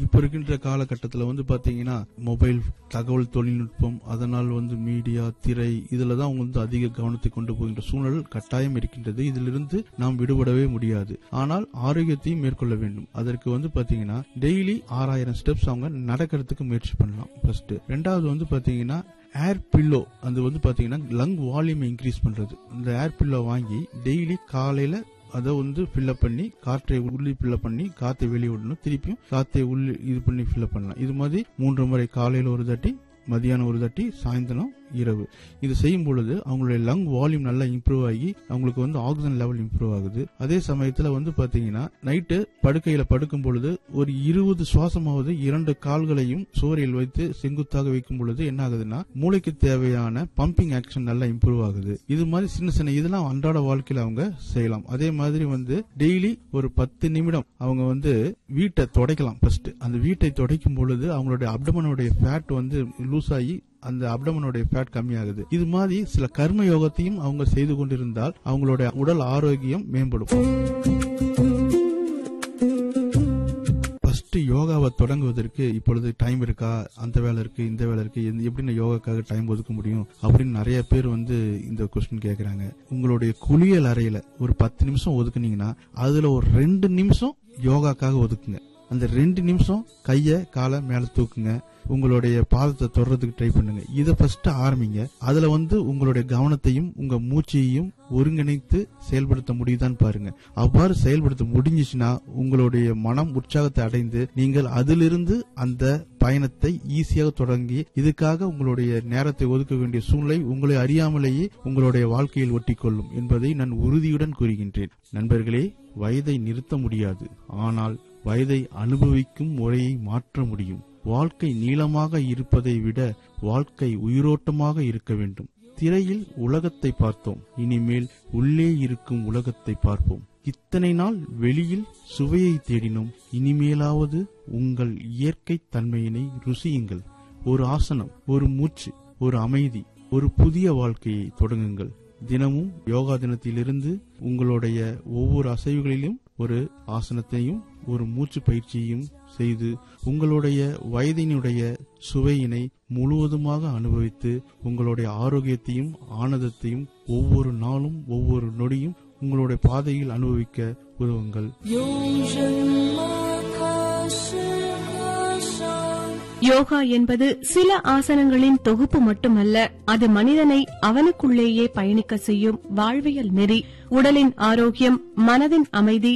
இப்ப இருக்கின்ற காலகட்டத்தில் வந்து பாத்தீங்கன்னா மொபைல் தகவல் தொழில்நுட்பம் அதனால் வந்து மீடியா திரை இதுல தான் அவங்க வந்து அதிக கவனத்தை கொண்டு போகின்ற சூழல் கட்டாயம் இருக்கின்றது இதிலிருந்து நாம் விடுபடவே முடியாது ஆனால் ஆரோக்கியத்தையும் மேற்கொள்ள வேண்டும் அதற்கு வந்து பாத்தீங்கன்னா டெய்லி ஆறாயிரம் ஸ்டெப்ஸ் அவங்க நடக்கிறதுக்கு முயற்சி பண்ணலாம் ஃபர்ஸ்ட் ரெண்டாவது வந்து பாத்தீங்கன்னா ஏர் பில்லோ அது வந்து பாத்தீங்கன்னா லங் வால்யூம் இன்க்ரீஸ் பண்றது இந்த ஏர் பில்லோ வாங்கி டெய்லி காலையில அதை வந்து ஃபில்லப் பண்ணி காற்றை உள்ளே ஃபில்லப் பண்ணி காற்றை வெளியே விடணும் திருப்பியும் காற்றை உள்ளே இது பண்ணி ஃபில்லப் பண்ணலாம் இது மாதிரி மூன்று முறை காலையில ஒரு தாட்டி மதியானம் ஒரு தாட்டி சாயந்தரம் இரவு இது செய்யும் பொழுது அவங்களுடைய லங் வால்யூம் நல்லா இம்ப்ரூவ் ஆகி அவங்களுக்கு வந்து ஆக்சிஜன் லெவல் இம்ப்ரூவ் ஆகுது அதே சமயத்துல வந்து பாத்தீங்கன்னா நைட்டு படுக்கையில படுக்கும் பொழுது ஒரு இருபது சுவாசமாவது இரண்டு கால்களையும் சோறையில் வைத்து செங்குத்தாக வைக்கும் பொழுது என்ன ஆகுதுன்னா மூளைக்கு தேவையான பம்பிங் ஆக்ஷன் நல்லா இம்ப்ரூவ் ஆகுது இது மாதிரி சின்ன சின்ன இதெல்லாம் அன்றாட வாழ்க்கையில அவங்க செய்யலாம் அதே மாதிரி வந்து டெய்லி ஒரு பத்து நிமிடம் அவங்க வந்து வீட்டை துடைக்கலாம் ஃபர்ஸ்ட் அந்த வீட்டை துடைக்கும் பொழுது அவங்களுடைய அப்டமனுடைய ஃபேட் வந்து லூஸ் ஆகி அந்த அப்டமனுடைய ஃபேட் கம்மியாகுது இது மாதிரி சில கர்ம யோகத்தையும் அவங்க செய்து கொண்டிருந்தால் அவங்களுடைய உடல் ஆரோக்கியம் மேம்படும் ஃபர்ஸ்ட் யோகாவை தொடங்குவதற்கு இப்பொழுது டைம் இருக்கா அந்த வேலை இருக்கு இந்த வேலை இருக்கு எந்த- எப்படி நான் யோகாக்காக டைம் ஒதுக்க முடியும் அப்படின்னு நிறைய பேர் வந்து இந்த கொஸ்டின் கேக்குறாங்க உங்களுடைய குளியல் அறையில ஒரு பத்து நிமிஷம் ஒதுக்குனீங்கன்னா அதுல ஒரு ரெண்டு நிமிஷம் யோகாக்காக ஒதுக்குங்க அந்த ரெண்டு நிமிஷம் கைய காலை மேல தூக்குங்க உங்களுடைய பாதத்தை தொடறதுக்கு ட்ரை பண்ணுங்க இதை ஃபர்ஸ்ட் ஆரம்பிங்க அதுல வந்து உங்களுடைய கவனத்தையும் உங்க மூச்சையும் ஒருங்கிணைத்து செயல்படுத்த முடியுதான்னு பாருங்க அவ்வாறு செயல்படுத்த முடிஞ்சிச்சுன்னா உங்களுடைய மனம் உற்சாகத்தை அடைந்து நீங்கள் அதிலிருந்து அந்த பயணத்தை ஈஸியாக தொடங்கி இதுக்காக உங்களுடைய நேரத்தை ஒதுக்க வேண்டிய சூழ்நிலை உங்களை அறியாமலேயே உங்களுடைய வாழ்க்கையில் ஒட்டிக்கொள்ளும் என்பதை நான் உறுதியுடன் கூறுகின்றேன் நண்பர்களே வயதை நிறுத்த முடியாது ஆனால் வயதை அனுபவிக்கும் முறையை மாற்ற முடியும் வாழ்க்கை நீளமாக இருப்பதை விட வாழ்க்கை உயிரோட்டமாக இருக்க வேண்டும் திரையில் உலகத்தை பார்த்தோம் இனிமேல் உள்ளே இருக்கும் உலகத்தை பார்ப்போம் இத்தனை நாள் வெளியில் சுவையை தேடினோம் இனிமேலாவது உங்கள் இயற்கை தன்மையினை ருசியுங்கள் ஒரு ஆசனம் ஒரு மூச்சு ஒரு அமைதி ஒரு புதிய வாழ்க்கையை தொடங்குங்கள் தினமும் யோகா தினத்திலிருந்து உங்களுடைய ஒவ்வொரு அசைவுகளிலும் ஒரு ஆசனத்தையும் ஒரு மூச்சு பயிற்சியையும் செய்து உங்களுடைய வயதினுடைய சுவையினை முழுவதுமாக அனுபவித்து உங்களுடைய ஆரோக்கியத்தையும் ஆனந்தத்தையும் ஒவ்வொரு நாளும் ஒவ்வொரு நொடியும் உங்களுடைய பாதையில் அனுபவிக்க உதவுங்கள் 有什么可是和尚？ யோகா என்பது சில ஆசனங்களின் தொகுப்பு மட்டுமல்ல அது மனிதனை அவனுக்குள்ளேயே பயணிக்க செய்யும் வாழ்வியல் நெறி உடலின் ஆரோக்கியம் மனதின் அமைதி